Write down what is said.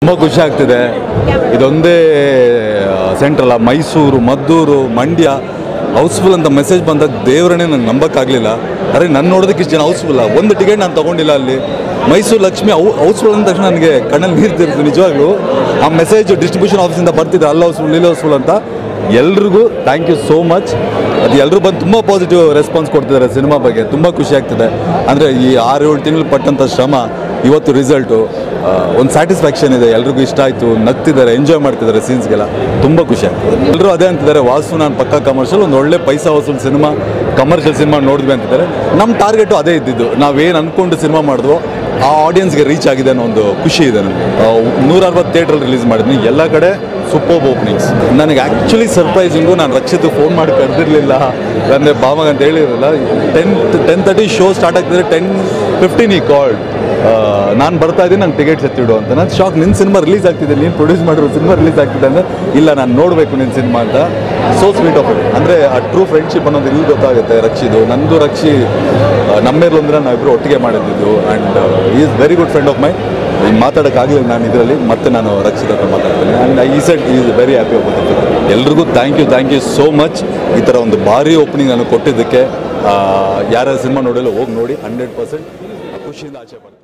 ತುಂಬ ಖುಷಿ ಆಗ್ತಿದೆ ಇದೊಂದೇ ಸೆಂಟ್ರಲ್ಲ ಮೈಸೂರು ಮದ್ದೂರು ಮಂಡ್ಯ ಹೌಸ್ಫುಲ್ ಅಂತ ಮೆಸೇಜ್ ಬಂದಾಗ ದೇವರನ್ನೇ ನಂಗೆ ನಂಬಕ್ಕಾಗಲಿಲ್ಲ ಅರೆ ನನ್ನ ನೋಡೋದಕ್ಕೆ ಇಷ್ಟು ಜನ ಹೌಸ್ಫುಲ್ಲ ಒಂದು ಟಿಕೆಟ್ ನಾನು ತೊಗೊಂಡಿಲ್ಲ ಅಲ್ಲಿ ಮೈಸೂರು ಲಕ್ಷ್ಮಿ ಹೌ ಹೌಸ್ಫುಲ್ ಅಂದ ತಕ್ಷಣ ನನಗೆ ಕಣ್ಣಲ್ಲಿ ನೀರು ತಿರ್ತು ನಿಜವಾಗ್ಲೂ ಆ ಮೆಸೇಜ್ ಡಿಸ್ಟ್ರಿಬ್ಯೂಷನ್ ಆಫೀಸಿಂದ ಬರ್ತಿದೆ ಅಲ್ಲಿ ಹೌಸ್ಫುಲ್ ಇಲ್ಲಿ ಹೌಸ್ಫುಲ್ ಅಂತ ಎಲ್ರಿಗೂ ಥ್ಯಾಂಕ್ ಯು ಸೋ ಮಚ್ ಅದು ಎಲ್ಲರೂ ಬಂದು ತುಂಬ ಪಾಸಿಟಿವ್ ರೆಸ್ಪಾನ್ಸ್ ಕೊಡ್ತಿದ್ದಾರೆ ಸಿನಿಮಾ ಬಗ್ಗೆ ತುಂಬ ಖುಷಿ ಆಗ್ತಿದೆ ಅಂದರೆ ಈ ಆರು ಏಳು ತಿಂಗಳು ಪಟ್ಟಂಥ ಶ್ರಮ ಇವತ್ತು ರಿಸಲ್ಟು ಒಂದು ಸ್ಯಾಟಿಸ್ಫ್ಯಾಕ್ಷನ್ ಇದೆ ಎಲ್ರಿಗೂ ಇಷ್ಟ ಆಯಿತು ನಗ್ತಿದ್ದಾರೆ ಎಂಜಾಯ್ ಮಾಡ್ತಿದ್ದಾರೆ ಸೀನ್ಸ್ಗೆಲ್ಲ ತುಂಬ ಖುಷಿ ಆಗ್ತದೆ ಎಲ್ಲರೂ ಅದೇ ಅಂತಿದ್ದಾರೆ ವಾಸು ನಾನು ಪಕ್ಕ ಕಮರ್ಷಿಯಲ್ ಒಂದು ಒಳ್ಳೆ ಪೈಸಾ ವಸೂಲ್ ಸಿನಿಮಾ ಕಮರ್ಷಿಯಲ್ ಸಿನಿಮಾ ನೋಡಿದ್ವಿ ಅಂತಿದ್ದಾರೆ ನಮ್ಮ ಟಾರ್ಗೆಟು ಅದೇ ಇದ್ದಿದ್ದು ನಾವೇನು ಅಂದ್ಕೊಂಡು ಸಿನಿಮಾ ಮಾಡಿದ್ವೋ ಆ ಆಡಿಯನ್ಸ್ಗೆ ರೀಚ್ ಆಗಿದೆ ಅನ್ನೋ ಒಂದು ಖುಷಿ ಇದೆ ನನಗೆ ನೂರ ಅರವತ್ತು ಥಿಯೇಟ್ರಲ್ಲಿ ರಿಲೀಸ್ ಮಾಡಿದ್ನಿ ಎಲ್ಲ ಕಡೆ ಸೂಪರ್ ಓಪನಿಂಗ್ಸ್ ನನಗೆ ಆ್ಯಕ್ಚುಲಿ ಸರ್ಪ್ರೈಸಿಂಗು ನಾನು ರಕ್ಷಿತ್ ಫೋನ್ ಮಾಡಿ ಕರೆದಿರಲಿಲ್ಲ ಅಂದರೆ ಬಾವಾಗ ಅಂತ ಹೇಳಿರಲಿಲ್ಲ ten ten thirty show start ಆಗ್ತಿದ್ರೆ ಟೆನ್ ಫಿಫ್ಟೀನ್ ಈ ಕಾಲ್ಡ್ ನಾನು ಬರ್ತಾ ಇದ್ದೀನಿ ನಂಗೆ ಟಿಕೆಟ್ಸ್ ಎತ್ತಿಡು ಅಂತ ನಾನು ಶಾಕ್ ನಿನ್ನ ಸಿನಿಮಾ ರಿಲೀಸ್ ಆಗ್ತಿದೆ ನೀನು ಪ್ರೊಡ್ಯೂಸ್ ಮಾಡಿರೋ ಸಿನಿಮಾ ರಿಲೀಸ್ ಆಗ್ತಿದೆ ಅಂದರೆ ಇಲ್ಲ ನಾನು ನೋಡಬೇಕು ನಿನ್ನ ಸಿನಿಮಾ ಅಂತ ಸೋ ಸ್ವೀಟ್ ಆಫ್ ಇಟ್ ಅಂದರೆ ಆ ಟ್ರೂ ಫ್ರೆಂಡ್ಶಿಪ್ ಅನ್ನೋದು ಇಲ್ಲಿ ಗೊತ್ತಾಗುತ್ತೆ ರಕ್ಷಿದು ನಂದು ರಕ್ಷಿ ನಮ್ಮೇಲೆ ಅಂದ್ರೆ ನಾವಿಬ್ಬರು ಒಟ್ಟಿಗೆ ಮಾಡಿದ್ದು and is very good friend of my ಮಾತಾಡೋಕ್ಕಾಗಲಿಲ್ಲ ನಾನು ಇದರಲ್ಲಿ ಮತ್ತೆ ನಾನು ರಕ್ಷಿತ್ ಹತ್ರ ಮಾತಾಡ್ತೀನಿ and I set is very happy about ಎಲ್ರಿಗೂ thank you thank you so much ಈ ಥರ ಒಂದು ಭಾರಿ ಓಪನಿಂಗ್ ನಾನು ಕೊಟ್ಟಿದ್ದಕ್ಕೆ ಯಾರ್ಯಾರು ಸಿನಿಮಾ ನೋಡಿಲ್ಲ ಹೋಗಿ ನೋಡಿ ಹಂಡ್ರೆಡ್ ಪರ್ಸೆಂಟ್ ಖುಷಿಯಿಂದ ಆಚೆ ಬರ್ತೀನಿ